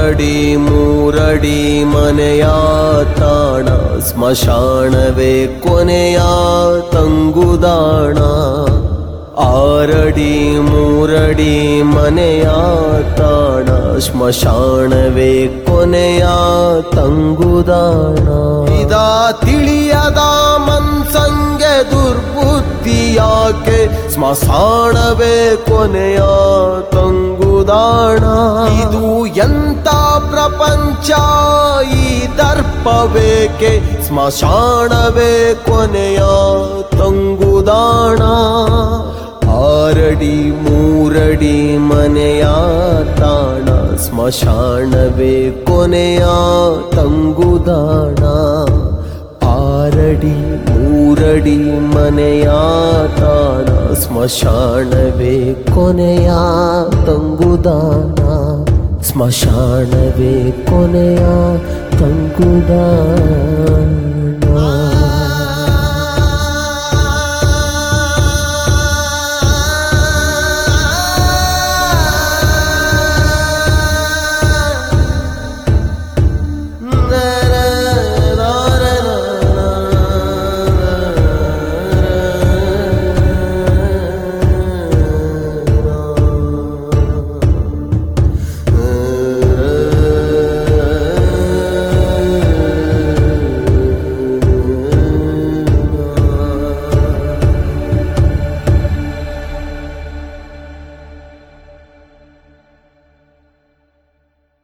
ಆರಡಿ ಮೂರಡಿ ಮನೆಯ ತಾಣ ಸ್ಮಶಾನವೇ ಕೊನೆಯ ತಂಗುದಾಣ ಆರಡಿ ಮೂರಡಿ ಮನೆಯ ತಾಣ ಸ್ಮಶಾನವೇ ಕೊನೆಯ ತಂಗುದಾಣ ಇದ ತಿಳಿಯದ ಮನ್ಸಂಗೆ ದುರ್ಬುದ್ಧಿ ಯಾಕೆ ಸ್ಮಶಾನವೇ ಕೊನೆಯ ತಂಗುದಾಣ ಇದು ಎಂತ ಪ್ರಪಂಚ ಈ ದರ್ಪವೇಕೆ ಸ್ಮಶಾನವೇ ಕೊನೆಯ ತಂಗುದಾಣ ಆರಡಿ ಮೂರಡಿ ಮನೆಯ ತಾಣ ಸ್ಮಶಾನವೇ ಕೊನೆಯ ತಂಗುದಾಣ ಆರಡಿ ಮೂರಡಿ ಮನೆಯ ತಾಣ ಸ್ಮಶಾನವೇ ಕೊನೆಯ ತಂಗುದಾಣ ಸ್ಮಶಾನವೇ ಕೊನೆಯ ತಂಗುದಾಣ